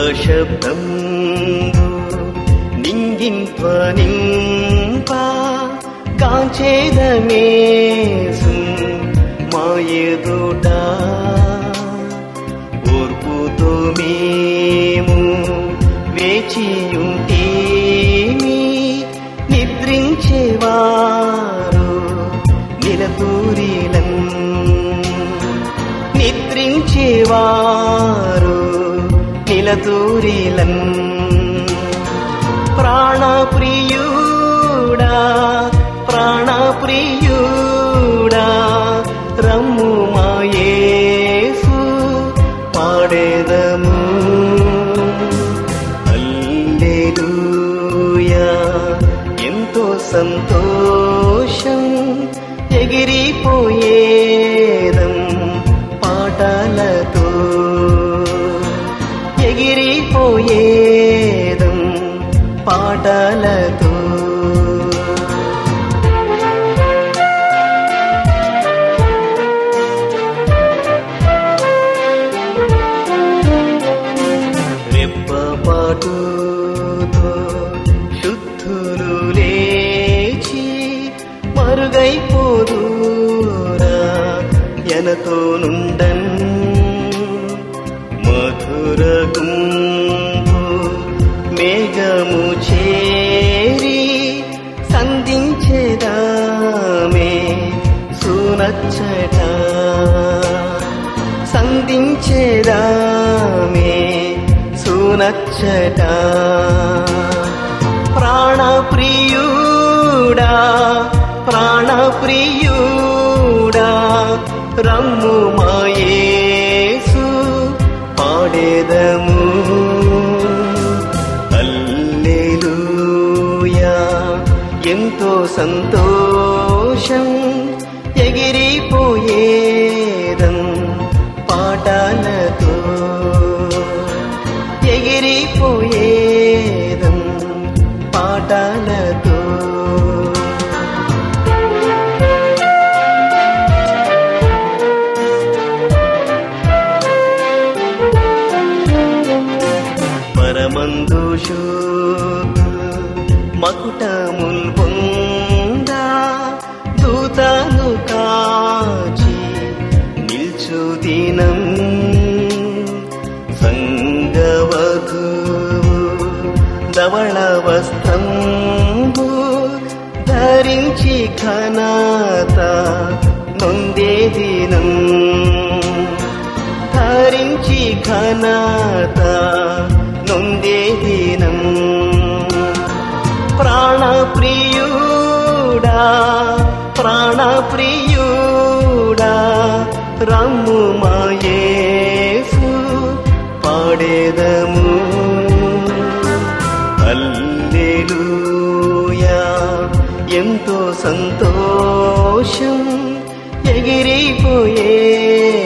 శబ్దం నింగింప నింప కాంచేదమేసు మాయదుట ఓర్పుతో మేము వేచియుంటేమి నిద్రించేవారు నిలతూరిలం నిద్రించేవారు నిలతూరిలం ప్రాణప్రియుడా ప్రాణప్రియుడా రమ్ము మాయేసు పాడేదము అల్లెలూయా ఎంతో సంతోషం ఎగిరిపోయేదం పాటలతో ఎగిరిపోయేదం పాటలతో రెప్పపాటుతో శుద్ధులు లేచి మరుగైపోదూరా ఎనతో నుండన్ మధుర గుంపు మేఘము చేరి సంధించేదామే సునచ్చట సంధించేదామే సునచ్చట ప్రాణప్రియుడా ప్రాణప్రియుడా రమ్ము మాయేసు పాడేదము అల్లెలూయా ఎంతో సంతోషం ఎగిరిపోయేదం పాటలతో ఎగిరిపోయేదం పాటలతో పరమందు మకుటముల్ పొందా దూతను కాచి నిల్చు దినం సంగవధు ధవళ వస్త్రంబు ధరించి ఘనత నొందే దినం ధరించి ఘనత నొందే దినం ప్రాణప్రియుడా ప్రాణప్రియుడా రమ్ము మాయేసు పాడేదము అల్లెలూయా ఎంతో సంతోషం ఎగిరిపోయే